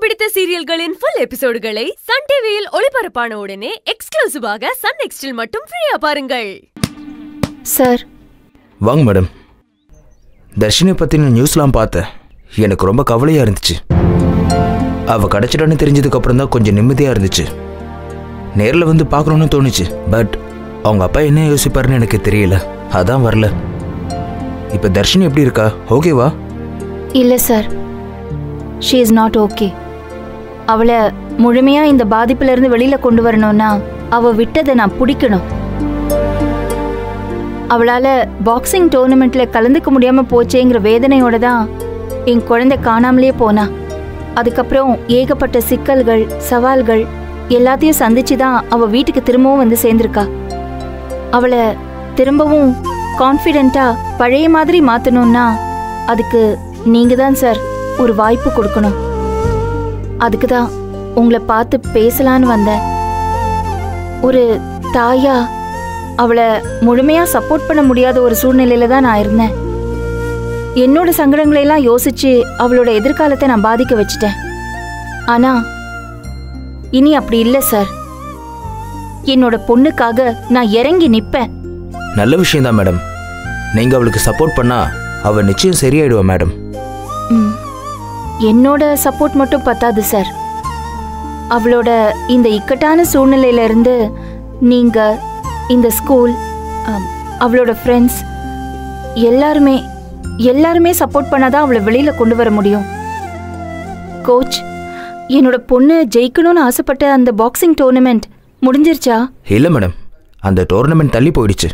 பிடித்த சீரியல்களின் full எபிசோடுகளை Sun டிவியில் ஒளிபரப்பான உடனே எக்ஸ்க்ளூசிவாக சன் நெக்ஸ்டில் மட்டும் ஃப்ரீயா பாருங்கள் சார் வாங்க மேடம் தர்ஷினி பற்றின நியூஸ்லாம் பார்த்தேன் எனக்கு ரொம்ப கவலையாக இருந்துச்சு அவள் கிடச்சிட்டான்னு தெரிஞ்சதுக்கப்புறம் தான் கொஞ்சம் நிம்மதியாக இருந்துச்சு நேரில் வந்து பார்க்கணுன்னு தோணுச்சு பட் அவங்க அப்பா என்ன யோசிப்பாருன்னு எனக்கு தெரியல அதான் வரல இப்போ தர்ஷினி எப்படி இருக்கா ஓகேவா இல்லை sir she is not okay அவளை முழுமையாக இந்த பாதிப்பிலிருந்து வெளியில் கொண்டு வரணும்னா அவள் விட்டதை நான் பிடிக்கணும் அவளால் பாக்ஸிங் டோர்னமெண்ட்டில் கலந்துக்க முடியாமல் போச்சேங்கிற வேதனையோட தான் என் குழந்தை காணாமலே போனா அதுக்கப்புறம் ஏகப்பட்ட சிக்கல்கள் சவால்கள் எல்லாத்தையும் சந்திச்சு தான் அவள் வீட்டுக்கு திரும்பவும் வந்து சேர்ந்திருக்கா அவளை திரும்பவும் கான்ஃபிடென்ட்டாக பழைய மாதிரி மாற்றணும்னா அதுக்கு நீங்கள் தான் சார் ஒரு வாய்ப்பு கொடுக்கணும் அதுக்கு தான் உங்களை பார்த்து பேசலான்னு வந்தேன் ஒரு தாயா அவளை முழுமையாக சப்போர்ட் பண்ண முடியாத ஒரு சூழ்நிலையில தான் நான் இருந்தேன் என்னோட சங்கடங்களை எல்லாம் யோசிச்சு அவளோட எதிர்காலத்தை நான் பாதிக்க வச்சுட்டேன் ஆனா இனி அப்படி இல்லை சார் என்னோட பொண்ணுக்காக நான் இறங்கி நிப்பேன் நல்ல விஷயம்தான் மேடம் நீங்கள் அவளுக்கு சப்போர்ட் பண்ணால் அவள் நிச்சயம் சரியாயிடுவா மேடம் ம். என்னோட சப்போர்ட் மட்டும் பத்தாது சார் அவளோட இந்த இக்கட்டான சூழ்நிலையில இருந்து நீங்க இந்த ஸ்கூல் அம், அவளோட ஃப்ரெண்ட்ஸ் எல்லாருமே எல்லாருமே சப்போர்ட் பண்ணாதான் அவளை வெளியில கொண்டு வர முடியும் கோச் என்னோட பொண்ணு ஜெயிக்கணும்னு ஆசைப்பட்ட அந்த பாக்ஸிங் டோர்னமெண்ட் முடிஞ்சிருச்சா இல்லை மேடம் அந்த டோர்னமெண்ட் தள்ளி போயிடுச்சு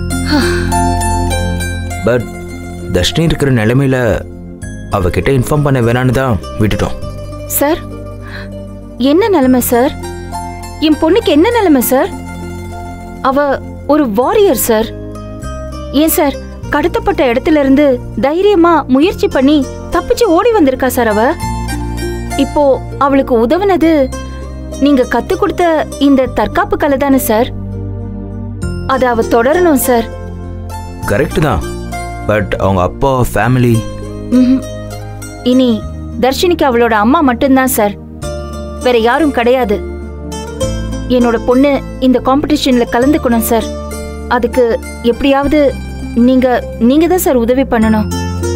பட் தர்ஷினி இருக்கிற நிலைமையில அவகிட்ட இன்ஃபார்ம் பண்ண வேணான்னு தான் விட்டுட்டோம் சார் என்ன நிலைமை சார் என் பொண்ணுக்கு என்ன நிலைமை சார் அவ ஒரு வாரியர் சார் ஏன் சார் கடத்தப்பட்ட இடத்துல இருந்து தைரியமா முயற்சி பண்ணி தப்பிச்சு ஓடி வந்திருக்கா சார் அவ இப்போ அவளுக்கு உதவுனது நீங்க கத்து கொடுத்த இந்த தற்காப்பு கலை தானே சார் அதை அவ தொடரணும் சார் கரெக்ட் தான் பட் அவங்க அப்பா ஃபேமிலி ம்ஹும். இனி தர்ஷினிக்கு அவளோட அம்மா மட்டும்தான் சார் வேற யாரும் கிடையாது என்னோட பொண்ணு இந்த காம்படிஷன்ல கலந்துக்கணும் சார் அதுக்கு எப்படியாவது நீங்க நீங்க தான் சார் உதவி பண்ணணும்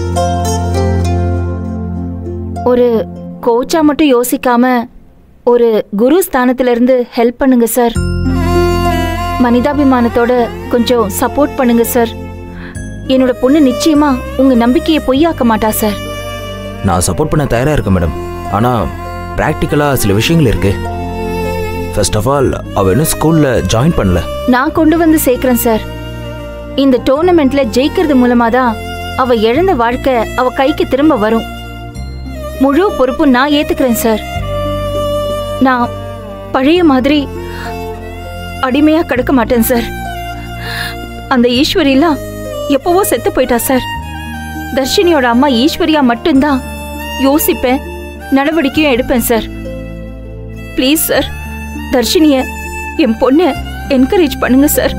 ஒரு கோச்சா மட்டும் யோசிக்காம ஒரு குரு ஸ்தானத்துல இருந்து ஹெல்ப் பண்ணுங்க சார் மனிதாபிமானத்தோட கொஞ்சம் சப்போர்ட் பண்ணுங்க சார் என்னோட பொண்ணு நிச்சயமா உங்க நம்பிக்கையை பொய்யாக்க மாட்டா சார் நான் சப்போர்ட் பண்ண தயாராக இருக்கேன் மேடம் ஆனால் ப்ராக்டிக்கலாக சில விஷயங்கள் இருக்கு ஃபர்ஸ்ட் ஆஃப் ஆல் அவள் இன்னும் ஸ்கூலில் ஜாயின் பண்ணல நான் கொண்டு வந்து சேர்க்கிறேன் சார் இந்த டோர்னமெண்ட்ல ஜெயிக்கிறது மூலமா தான் அவ இழந்த வாழ்க்கை அவ கைக்கு திரும்ப வரும் முழு பொறுப்பு நான் ஏத்துக்கிறேன் சார் நான் பழைய மாதிரி அடிமையா கிடக்க மாட்டேன் சார் அந்த ஈஸ்வரியெல்லாம் எப்பவோ செத்து போயிட்டா சார் தர்ஷினியோட அம்மா ஈஸ்வரியா மட்டும்தான் யோசிப்பேன் நடவடிக்கையும் எடுப்பேன் சார் ப்ளீஸ் சார் தர்ஷினிய என் பொண்ணை என்கரேஜ் பண்ணுங்க சார்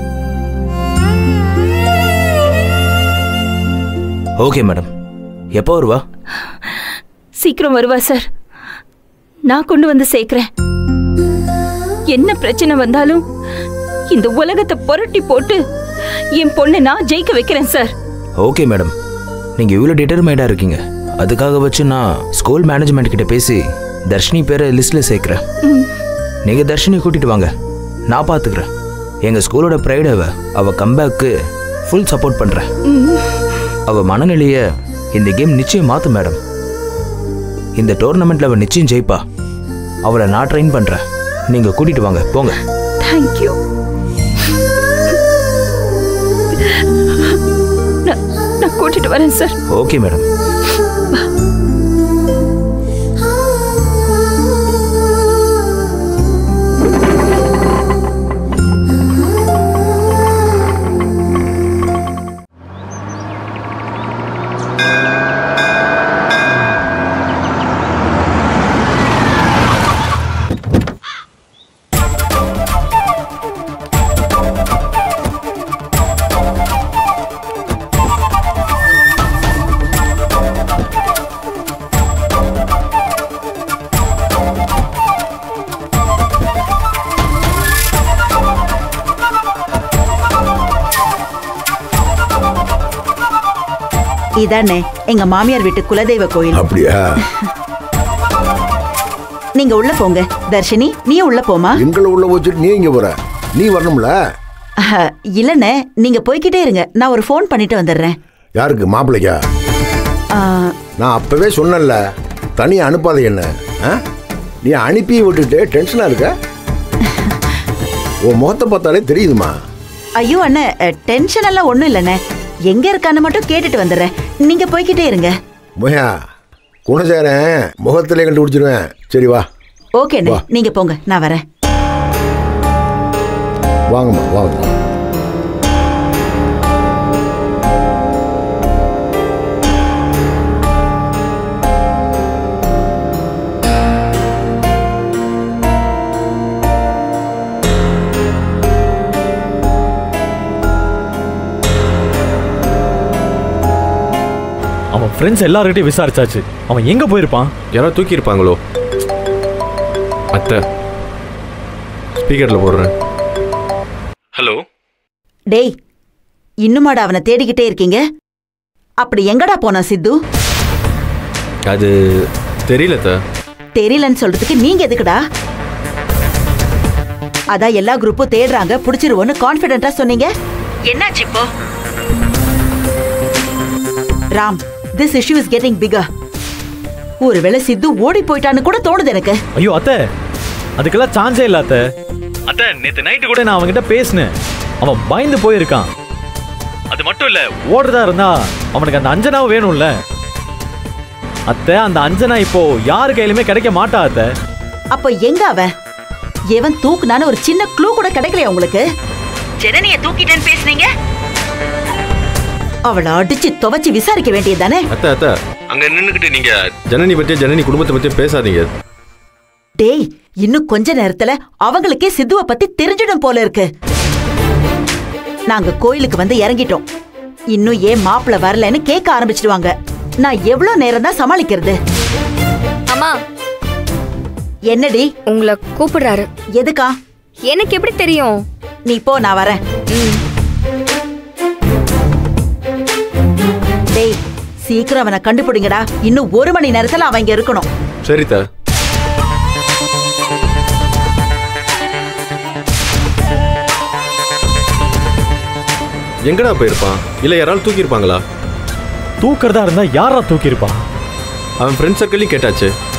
ஓகே மேடம் எப்போ வருவா சீக்கிரம் வருவா சார் நான் கொண்டு வந்து சேர்க்கிறேன் என்ன பிரச்சனை வந்தாலும் இந்த உலகத்தை புரட்டி போட்டு என் பொண்ணை நான் ஜெயிக்க வைக்கிறேன் சார் ஓகே மேடம் நீங்கள் இவ்வளோ டிட்டர்மைடாக இருக்கீங்க அதுக்காக வச்சு நான் ஸ்கூல் மேனேஜ்மெண்ட் கிட்ட பேசி தர்ஷினி பேரை லிஸ்ட்டில் சேர்க்குறேன் ம், நீங்கள் தர்ஷினி கூட்டிட்டு வாங்க நான் பார்த்துக்கிறேன் எங்கள் ஸ்கூலோட ப்ரைடு அவ அவள் கம்பேக்கு ஃபுல் சப்போர்ட் பண்ணுறேன் ம். அவள் மனநிலையை இந்த கேம் நிச்சயம் மாற்றும் மேடம் இந்த டோர்னமெண்ட்டில் அவள் நிச்சயம் ஜெயிப்பா அவளை நான் ட்ரெயின் பண்ணுறேன் நீங்கள் கூட்டிட்டு வாங்க போங்க தேங்க்யூ நான் நான் கூட்டிட்டு வரேன் சார் ஓகே மேடம் ஆ இதானே எங்க மாமியார் வீட்டு குலதெய்வ கோயில் அப்படியா நீங்க உள்ள போங்க தர்ஷினி நீ உள்ள போமா எங்களை உள்ள வச்சுட்டு நீ இங்க போற நீ வரணும்ல அஹ், இல்லண்ணே நீங்க போய்கிட்டே இருங்க நான் ஒரு ஃபோன் பண்ணிட்டு வந்துடுறேன் யாருக்கு மாப்பிள்ளைக்கா அஹ், நான் அப்பவே சொன்னேன்ல தனியா அனுப்பாத என்ன ஆ? நீ அனுப்பி விட்டுட்டு டென்ஷனா இருக்க உன் முகத்தை பார்த்தாலே தெரியுதுமா ஐயோ அண்ணே அஹ், டென்ஷன் எல்லாம் ஒண்ணும் இல்லண்ணே எங்க இருக்கான்னு மட்டும் கேட்டுட்டு வந்துடுறேன் நீங்க போய்கிட்டே இருங்க முயா குணசேரன் முகத்திலே கண்டுபிடிச்சிருவேன் சரி வா ஓகேண்ணே வா. நீங்க போங்க நான் வரேன் வாங்கம்மா வாங்க அவன் ஃப்ரெண்ட்ஸ் எல்லார்கிட்டையும் விசாரிச்சாச்சு அவன் எங்க போயிருப்பான் யாராவது தூக்கி இருப்பாங்களோ அத்தை ஸ்பீக்கரில் போடுறேன் ஹலோ டேய் இன்னுமாடா அவனை தேடிக்கிட்டே இருக்கீங்க அப்படி எங்கடா போனான் சித்து அது தெரியல அத்தை தெரியலன்னு சொல்றதுக்கு நீங்க எதுக்குடா அதான் எல்லா குரூப்பும் தேடுறாங்க புடிச்சிருவோன்னு கான்பிடென்ட்டா சொன்னீங்க என்னாச்சு இப்போ Ram this issue is getting bigger ஒருவேளை சித்து ஓடி போயிட்டான்னு கூட தோணுது எனக்கு ஐயோ அத்தை அதுக்கெல்லாம் சான்ஸே இல்ல அத்தை அத்தை நேத்து நைட்டு கூட நான் அவன்கிட்ட பேசினேன் அவன் பயந்து போயிருக்கான் அது மட்டும் இல்ல ஓடுறதா இருந்தா அவனுக்கு அந்த அஞ்சனாவும் வேணும்ல அத்தை அந்த அஞ்சனா இப்போ யார் கையிலுமே கிடைக்க மாட்டா அத்தை அப்ப எங்க அவன் எவன் தூக்குனான்னு ஒரு சின்ன க்ளூ கூட கிடைக்கலையா உங்களுக்கு ஜனனிய தூக்கிட்டேன்னு பேசுனீங்க அவளை அடிச்சு துவைச்சு விசாரிக்க வேண்டியதுதானே அத்தை அத்தை அங்கே நின்றுக்கிட்டு நீங்கள் ஜனனி பற்றியும் ஜனனி குடும்பத்தை பற்றியும் பேசாதீங்க டேய் இன்னும் கொஞ்ச நேரத்துல அவங்களுக்கே சித்துவ பத்தி தெரிஞ்சிடும் போல இருக்கு நாங்க கோயிலுக்கு வந்து இறங்கிட்டோம் இன்னும் ஏன் மாப்பிள வரலன்னு கேட்க ஆரம்பிச்சிடுவாங்க நான் எவ்வளவு நேரம் தான் சமாளிக்கிறது அம்மா என்னடி உங்களை கூப்பிடுறாரு எதுக்கா எனக்கு எப்படி தெரியும் நீ போ நான் வரேன் டேய் சீக்கிரம் அவனை கண்டுபிடிங்கடா இன்னும் ஒரு மணி நேரத்துல அவன் இங்க இருக்கணும் சரி த எங்கடா போயிருப்பான் இல்லை யாராலும் தூக்கியிருப்பாங்களா தூக்குறதா இருந்தா யாரா தூக்கியிருப்பான் அவன் ஃப்ரெண்ட் சர்க்கிளையும் கேட்டாச்சு